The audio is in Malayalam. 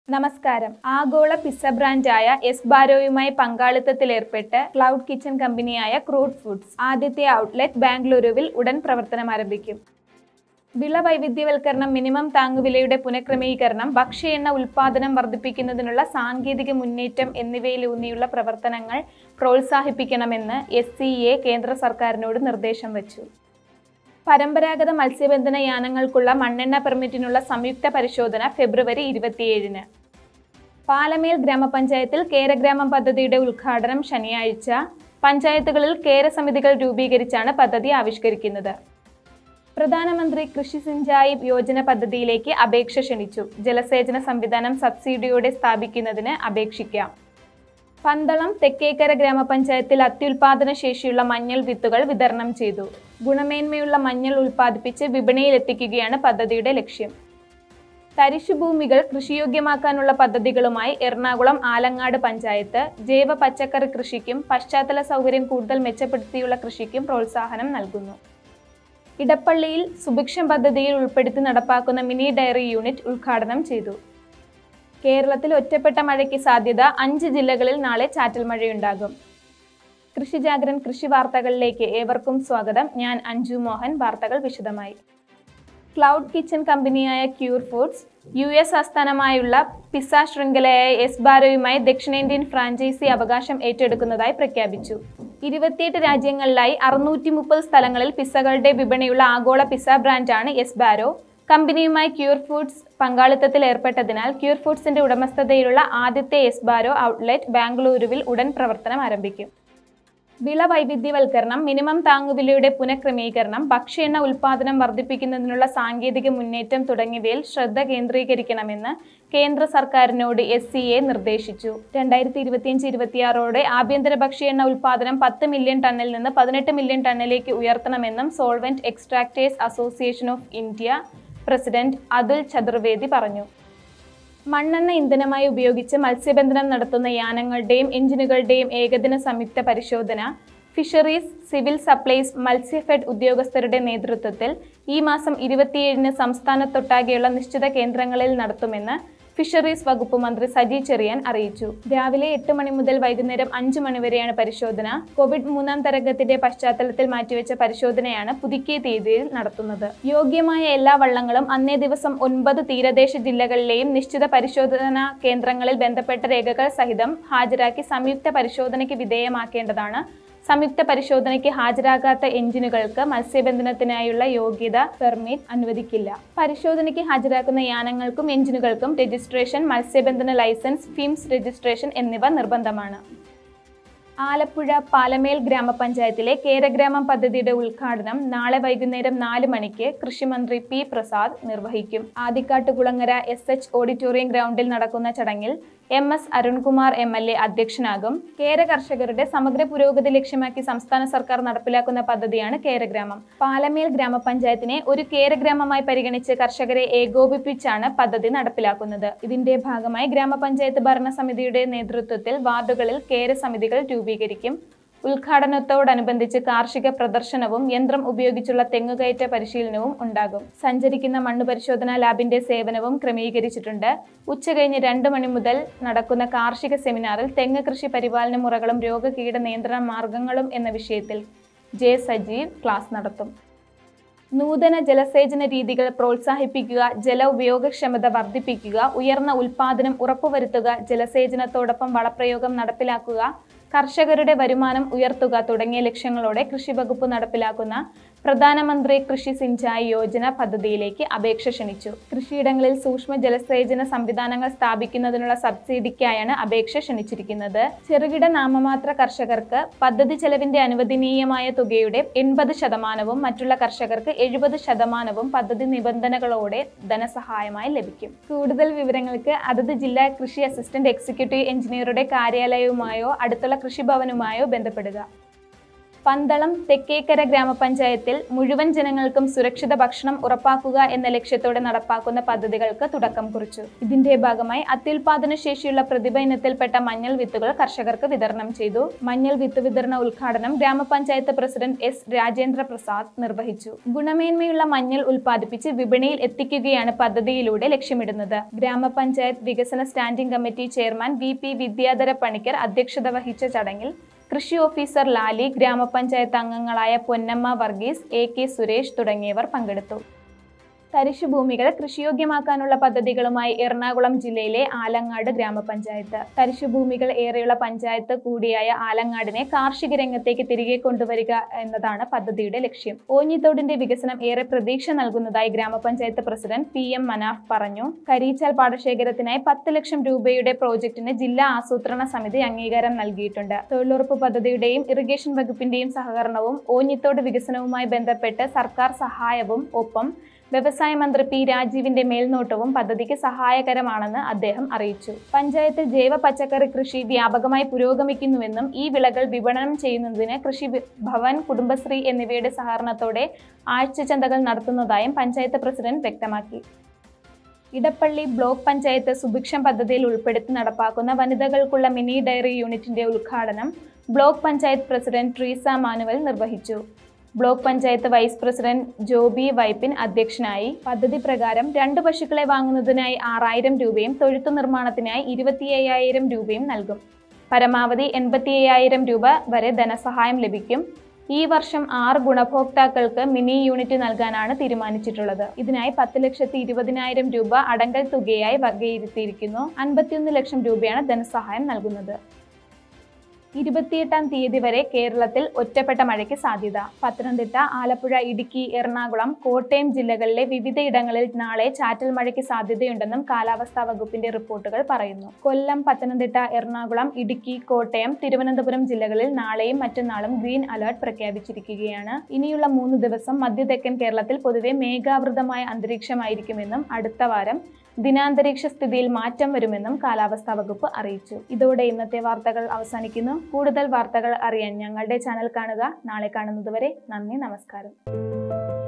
നമസ്കാരം ആഗോള പിസ്സ ബ്രാൻഡായ എസ് ബാരോയുമായി പങ്കാളിത്തത്തിലേർപ്പെട്ട് ക്ലൗഡ് കിച്ചൺ കമ്പനിയായ ക്രൂഡ് ഫുഡ്സ് ആദ്യത്തെ ഔട്ട്ലെറ്റ് ബാംഗ്ലൂരുവിൽ ഉടൻ പ്രവർത്തനം ആരംഭിക്കും വിള വൈവിധ്യവൽക്കരണം മിനിമം താങ്ങുവിലയുടെ പുനഃക്രമീകരണം ഭക്ഷ്യ എണ്ണ ഉൽപാദനം വർദ്ധിപ്പിക്കുന്നതിനുള്ള സാങ്കേതിക മുന്നേറ്റം എന്നിവയിലൂന്നിയുള്ള പ്രവർത്തനങ്ങൾ പ്രോത്സാഹിപ്പിക്കണമെന്ന് എസ് സി എ കേന്ദ്ര സർക്കാരിനോട് നിർദ്ദേശം വച്ചു പരമ്പരാഗത മത്സ്യബന്ധന യാനങ്ങൾക്കുള്ള മണ്ണെണ്ണ പെർമിറ്റിനുള്ള സംയുക്ത പരിശോധന ഫെബ്രുവരി ഇരുപത്തിയേഴിന് പാലമേൽ ഗ്രാമപഞ്ചായത്തിൽ കേരഗ്രാമം പദ്ധതിയുടെ ഉദ്ഘാടനം ശനിയാഴ്ച പഞ്ചായത്തുകളിൽ കേരസമിതികൾ രൂപീകരിച്ചാണ് പദ്ധതി ആവിഷ്കരിക്കുന്നത് പ്രധാനമന്ത്രി കൃഷി സിഞ്ചായി യോജന പദ്ധതിയിലേക്ക് അപേക്ഷ ക്ഷണിച്ചു ജലസേചന സംവിധാനം സബ്സിഡിയോടെ സ്ഥാപിക്കുന്നതിന് അപേക്ഷിക്കാം പന്തളം തെക്കേക്കര ഗ്രാമപഞ്ചായത്തിൽ അത്യുൽപാദന ശേഷിയുള്ള മഞ്ഞൾ വിത്തുകൾ വിതരണം ചെയ്തു ഗുണമേന്മയുള്ള മഞ്ഞൾ ഉൽപ്പാദിപ്പിച്ച് വിപണിയിൽ എത്തിക്കുകയാണ് പദ്ധതിയുടെ ലക്ഷ്യം തരിശുഭൂമികൾ കൃഷിയോഗ്യമാക്കാനുള്ള പദ്ധതികളുമായി എറണാകുളം ആലങ്ങാട് പഞ്ചായത്ത് ജൈവ പച്ചക്കറി കൃഷിക്കും പശ്ചാത്തല സൗകര്യം കൂടുതൽ മെച്ചപ്പെടുത്തിയുള്ള കൃഷിക്കും പ്രോത്സാഹനം നൽകുന്നു ഇടപ്പള്ളിയിൽ സുഭിക്ഷം പദ്ധതിയിൽ ഉൾപ്പെടുത്തി നടപ്പാക്കുന്ന മിനി ഡയറി യൂണിറ്റ് ഉദ്ഘാടനം ചെയ്തു കേരളത്തിൽ ഒറ്റപ്പെട്ട മഴയ്ക്ക് സാധ്യത അഞ്ച് ജില്ലകളിൽ നാളെ ചാറ്റൽ മഴയുണ്ടാകും കൃഷി ജാഗരൻ കൃഷി വാർത്തകളിലേക്ക് ഏവർക്കും സ്വാഗതം ഞാൻ അഞ്ജു മോഹൻ വാർത്തകൾ വിശദമായി ക്ലൗഡ് കിച്ചൺ കമ്പനിയായ ക്യൂർ ഫുഡ്സ് യു എസ് ആസ്ഥാനമായുള്ള പിസ്സ ശൃംഖലയായ എസ് ബാരോയുമായി ദക്ഷിണേന്ത്യൻ ഫ്രാഞ്ചൈസി അവകാശം ഏറ്റെടുക്കുന്നതായി പ്രഖ്യാപിച്ചു ഇരുപത്തിയെട്ട് രാജ്യങ്ങളിലായി അറുന്നൂറ്റി മുപ്പത് സ്ഥലങ്ങളിൽ പിസ്സകളുടെ വിപണിയുള്ള ആഗോള പിസ്സ ബ്രാൻഡാണ് എസ് ബാരോ കമ്പനിയുമായി ക്യൂർ ഫുഡ്സ് പങ്കാളിത്തത്തിൽ ഏർപ്പെട്ടതിനാൽ ക്യൂർ ഫുഡ്സിന്റെ ഉടമസ്ഥതയിലുള്ള ആദ്യത്തെ എസ് ബാരോ ഔട്ട്ലെറ്റ് ബാംഗ്ലൂരുവിൽ ഉടൻ പ്രവർത്തനം ആരംഭിക്കും വിള വൈവിധ്യവൽക്കരണം മിനിമം താങ്ങുവിലയുടെ പുനഃക്രമീകരണം ഭക്ഷ്യ എണ്ണ ഉൽപാദനം വർദ്ധിപ്പിക്കുന്നതിനുള്ള സാങ്കേതിക മുന്നേറ്റം തുടങ്ങിയവയിൽ ശ്രദ്ധ കേന്ദ്രീകരിക്കണമെന്ന് കേന്ദ്ര സർക്കാരിനോട് എസ് സി എ നിർദ്ദേശിച്ചു രണ്ടായിരത്തി ഇരുപത്തിയഞ്ച് ഇരുപത്തിയാറോടെ ആഭ്യന്തര ഭക്ഷ്യ എണ്ണ ഉൽപാദനം പത്ത് മില്യൺ ടണ്ണിൽ നിന്ന് പതിനെട്ട് മില്യൺ ടണ്ണിലേക്ക് ഉയർത്തണമെന്നും solvent extractors association of India president Atul Chaturvedi പറഞ്ഞു മണ്ണെണ്ണ ഇന്ധനമായി ഉപയോഗിച്ച് മത്സ്യബന്ധനം നടത്തുന്ന യാനങ്ങളുടെയും എഞ്ചിനുകളുടെയും ഏകദിന സംയുക്ത പരിശോധന ഫിഷറീസ് സിവിൽ സപ്ലൈസ് മത്സ്യഫെഡ് ഉദ്യോഗസ്ഥരുടെ നേതൃത്വത്തിൽ ഈ മാസം ഇരുപത്തിയേഴിന് സംസ്ഥാനത്തൊട്ടാകെയുള്ള നിശ്ചിത കേന്ദ്രങ്ങളിൽ നടത്തുമെന്ന് ഫിഷറീസ് വകുപ്പ് മന്ത്രി സജി ചെറിയാൻ അറിയിച്ചു രാവിലെ എട്ട് മണി മുതൽ വൈകുന്നേരം അഞ്ചു മണിവരെയാണ് പരിശോധന കോവിഡ് മൂന്നാം തരംഗത്തിന്റെ പശ്ചാത്തലത്തിൽ മാറ്റിവെച്ച പരിശോധനയാണ് പുതുക്കിയ തീയതിയിൽ നടത്തുന്നത് യോഗ്യമായ എല്ലാ വള്ളങ്ങളും അന്നേ ദിവസം ഒൻപത് തീരദേശ ജില്ലകളിലെയും നിശ്ചിത പരിശോധനാ കേന്ദ്രങ്ങളിൽ ബന്ധപ്പെട്ട രേഖകൾ സഹിതം ഹാജരാക്കി സംയുക്ത പരിശോധനയ്ക്ക് വിധേയമാക്കേണ്ടതാണ് സംയുക്ത പരിശോധനയ്ക്ക് ഹാജരാകാത്ത എഞ്ചിനുകൾക്ക് മത്സ്യബന്ധനത്തിനായുള്ള യോഗ്യത പെർമിറ്റ് അനുവദിക്കില്ല പരിശോധനയ്ക്ക് ഹാജരാക്കുന്ന യാനങ്ങൾക്കും എഞ്ചിനുകൾക്കും രജിസ്ട്രേഷൻ മത്സ്യബന്ധന ലൈസൻസ് ഫിംസ് രജിസ്ട്രേഷൻ എന്നിവ നിർബന്ധമാണ് ആലപ്പുഴ പാലമേൽ ഗ്രാമപഞ്ചായത്തിലെ കേരഗ്രാമം പദ്ധതിയുടെ ഉദ്ഘാടനം നാളെ വൈകുന്നേരം നാല് മണിക്ക് കൃഷിമന്ത്രി പി പ്രസാദ് നിർവഹിക്കും ആദിക്കാട്ടുകുളങ്ങര എസ് എച്ച് ഓഡിറ്റോറിയം ഗ്രൗണ്ടിൽ നടക്കുന്ന ചടങ്ങിൽ M S Arunkumar M L A അധ്യക്ഷനാകും കേര കർഷകരുടെ സമഗ്ര പുരോഗതി ലക്ഷ്യമാക്കി സംസ്ഥാന സർക്കാർ നടപ്പിലാക്കുന്ന പദ്ധതിയാണ് കേരഗ്രാമം പാലമേൽ ഗ്രാമപഞ്ചായത്തിനെ ഒരു കേരഗ്രാമമായി പരിഗണിച്ച് കർഷകരെ ഏകോപിപ്പിച്ചാണ് പദ്ധതി നടപ്പിലാക്കുന്നത് ഇതിന്റെ ഭാഗമായി ഗ്രാമപഞ്ചായത്ത് ഭരണസമിതിയുടെ നേതൃത്വത്തിൽ വാർഡുകളിൽ കേര സമിതികൾ രൂപീകരിക്കും ഉദ്ഘാടനത്തോടനുബന്ധിച്ച് കാർഷിക പ്രദർശനവും യന്ത്രം ഉപയോഗിച്ചുള്ള തെങ്ങുകയറ്റ പരിശീലനവും ഉണ്ടാകും സഞ്ചരിക്കുന്ന മണ്ണ് പരിശോധനാ ലാബിന്റെ സേവനവും ക്രമീകരിച്ചിട്ടുണ്ട് ഉച്ചകഴിഞ്ഞ് രണ്ട് മണി മുതൽ നടക്കുന്ന കാർഷിക സെമിനാറിൽ തെങ്ങ് കൃഷി പരിപാലന മുറകളും രോഗകീട നിയന്ത്രണ മാർഗങ്ങളും എന്ന വിഷയത്തിൽ ജെ സജീവ് ക്ലാസ് നടത്തും നൂതന ജലസേചന രീതികൾ പ്രോത്സാഹിപ്പിക്കുക ജല ഉപയോഗക്ഷമത വർദ്ധിപ്പിക്കുക ഉയർന്ന ഉൽപാദനം ഉറപ്പുവരുത്തുക ജലസേചനത്തോടൊപ്പം വളപ്രയോഗം നടപ്പിലാക്കുക കർഷകരുടെ വരുമാനം ഉയർത്തുക തുടങ്ങിയ ലക്ഷ്യങ്ങളോടെ കൃഷി വകുപ്പ് നടപ്പിലാക്കുന്ന പ്രധാനമന്ത്രി കൃഷി സിഞ്ചായി യോജന പദ്ധതിയിലേക്ക് അപേക്ഷ ക്ഷണിച്ചു കൃഷിയിടങ്ങളിൽ സൂക്ഷ്മ ജലസേചന സംവിധാനങ്ങൾ സ്ഥാപിക്കുന്നതിനുള്ള സബ്സിഡിക്കായാണ് അപേക്ഷ ക്ഷണിച്ചിരിക്കുന്നത് ചെറുകിട നാമമാത്ര കർഷകർക്ക് പദ്ധതി ചെലവിന്റെ അനുവദനീയമായ തുകയുടെ എൺപത് ശതമാനവും മറ്റുള്ള കർഷകർക്ക് എഴുപത് ശതമാനവും പദ്ധതി നിബന്ധനകളോടെ ധനസഹായമായി ലഭിക്കും കൂടുതൽ വിവരങ്ങൾക്ക് അതത് ജില്ലാ കൃഷി അസിസ്റ്റന്റ് എക്സിക്യൂട്ടീവ് എഞ്ചിനീയറുടെ കാര്യാലയവുമായോ അടുത്തുള്ള കൃഷിഭവനുമായോ ബന്ധപ്പെടുക പന്തളം തെക്കേക്കര ഗ്രാമപഞ്ചായത്തിൽ മുഴുവൻ ജനങ്ങൾക്കും സുരക്ഷിത ഭക്ഷണം ഉറപ്പാക്കുക എന്ന ലക്ഷ്യത്തോടെ നടപ്പാക്കുന്ന പദ്ധതികൾക്ക് തുടക്കം കുറിച്ചു ഇതിന്റെ ഭാഗമായി അത്യുൽപാദന ശേഷിയുള്ള പ്രതിഭ ഇനത്തിൽപ്പെട്ട മഞ്ഞൾ വിത്തുകൾ കർഷകർക്ക് വിതരണം ചെയ്തു മഞ്ഞൾ വിത്ത് വിതരണ ഉദ്ഘാടനം ഗ്രാമപഞ്ചായത്ത് പ്രസിഡന്റ് എസ് രാജേന്ദ്ര പ്രസാദ് നിർവഹിച്ചു ഗുണമേന്മയുള്ള മഞ്ഞൾ ഉൽപ്പാദിപ്പിച്ച് വിപണിയിൽ എത്തിക്കുകയാണ് പദ്ധതിയിലൂടെ ലക്ഷ്യമിടുന്നത് ഗ്രാമപഞ്ചായത്ത് വികസന standing committee chairman V P Vidyadhara Panicker അധ്യക്ഷത വഹിച്ച ചടങ്ങിൽ കൃഷി ഓഫീസർ ലാലി ഗ്രാമപഞ്ചായത്ത് അംഗങ്ങളായ പൊന്നമ്മ വർഗീസ് എ കെ സുരേഷ് തുടങ്ങിയവർ പങ്കെടുത്തു തരിശുഭൂമികൾ കൃഷിയോഗ്യമാക്കാനുള്ള പദ്ധതികളുമായി എറണാകുളം ജില്ലയിലെ ആലങ്ങാട് ഗ്രാമപഞ്ചായത്ത് തരിശുഭൂമികൾ ഏറെയുള്ള പഞ്ചായത്ത് കൂടിയായ ആലങ്ങാടിനെ കാർഷിക രംഗത്തേക്ക് തിരികെ കൊണ്ടുവരിക എന്നതാണ് പദ്ധതിയുടെ ലക്ഷ്യം ഓഞ്ഞിത്തോടിന്റെ വികസനം ഏറെ പ്രതീക്ഷ നൽകുന്നതായി ഗ്രാമപഞ്ചായത്ത് പ്രസിഡന്റ് പി എം മനാഫ് പറഞ്ഞു കരീച്ചാൽ പാടശേഖരത്തിനായി പത്ത് ലക്ഷം രൂപയുടെ പ്രോജക്ടിന് ജില്ലാ ആസൂത്രണ സമിതി അംഗീകാരം നൽകിയിട്ടുണ്ട് തൊഴിലുറപ്പ് പദ്ധതിയുടെയും ഇറിഗേഷൻ വകുപ്പിന്റെയും സഹകരണവും ഓഞ്ഞിത്തോട് വികസനവുമായി ബന്ധപ്പെട്ട് സർക്കാർ സഹായവും ഒപ്പം വ്യവസായ മന്ത്രി പി രാജീവിന്റെ മേൽനോട്ടവും പദ്ധതിക്ക് സഹായകരമാണെന്ന് അദ്ദേഹം അറിയിച്ചു പഞ്ചായത്തിൽ ജൈവ പച്ചക്കറി കൃഷി വ്യാപകമായി പുരോഗമിക്കുന്നുവെന്നും ഈ വിളകൾ വിപണനം ചെയ്യുന്നതിന് കൃഷി വി- ഭവൻ കുടുംബശ്രീ എന്നിവയുടെ സഹകരണത്തോടെ ആഴ്ചച്ചന്തകൾ നടത്തുന്നതായും പഞ്ചായത്ത് പ്രസിഡന്റ് വ്യക്തമാക്കി ഇടപ്പള്ളി ബ്ലോക്ക് പഞ്ചായത്ത് സുഭിക്ഷം പദ്ധതിയിൽ ഉൾപ്പെടുത്തി നടപ്പാക്കുന്ന വനിതകൾക്കുള്ള മിനി ഡയറി യൂണിറ്റിന്റെ ഉദ്ഘാടനം ബ്ലോക്ക് പഞ്ചായത്ത് പ്രസിഡന്റ് ട്രീസ മാനുവൽ നിർവഹിച്ചു block panchayat vice president Joby Vypin അധ്യക്ഷനായി പദ്ധതി പ്രകാരം രണ്ട് പശുക്കളെ വാങ്ങുന്നതിനായി ആറായിരം രൂപയും തൊഴുത്തു നിർമ്മാണത്തിനായി ഇരുപത്തി അയ്യായിരം രൂപയും നൽകും പരമാവധി എൺപത്തി അയ്യായിരം രൂപ വരെ ധനസഹായം ലഭിക്കും ഈ വർഷം ആറ് ഗുണഭോക്താക്കൾക്ക് മിനി യൂണിറ്റ് നൽകാനാണ് തീരുമാനിച്ചിട്ടുള്ളത് ഇതിനായി പത്ത് ലക്ഷത്തി ഇരുപതിനായിരം രൂപ അടങ്കൽ തുകയായി വകയിരുത്തിയിരിക്കുന്നു അൻപത്തിയൊന്ന് ലക്ഷം രൂപയാണ് ധനസഹായം നൽകുന്നത് ഇരുപത്തിയെട്ടാം തീയതി വരെ കേരളത്തിൽ ഒറ്റപ്പെട്ട മഴയ്ക്ക് സാധ്യത പത്തനംതിട്ട ആലപ്പുഴ ഇടുക്കി എറണാകുളം കോട്ടയം ജില്ലകളിലെ വിവിധയിടങ്ങളിൽ നാളെ ചാറ്റൽ മഴയ്ക്ക് സാധ്യതയുണ്ടെന്നും കാലാവസ്ഥാ വകുപ്പിന്റെ റിപ്പോർട്ടുകൾ പറയുന്നു കൊല്ലം പത്തനംതിട്ട എറണാകുളം ഇടുക്കി കോട്ടയം തിരുവനന്തപുരം ജില്ലകളിൽ നാളെയും മറ്റന്നാളും ഗ്രീൻ അലർട്ട് പ്രഖ്യാപിച്ചിരിക്കുകയാണ് ഇനിയുള്ള മൂന്ന് ദിവസം മധ്യ തെക്കൻ കേരളത്തിൽ പൊതുവെ മേഘാവൃതമായ അന്തരീക്ഷമായിരിക്കുമെന്നും അടുത്ത വാരം ദിനാന്തരീക്ഷ സ്ഥിതിയിൽ മാറ്റം വരുമെന്നും കാലാവസ്ഥാ വകുപ്പ് അറിയിച്ചു ഇതോടെ ഇന്നത്തെ വാർത്തകൾ അവസാനിക്കുന്നു കൂടുതൽ വാർത്തകൾ അറിയാൻ ഞങ്ങളുടെ ചാനൽ കാണുക നാളെ കാണുന്നതുവരെ നന്ദി നമസ്കാരം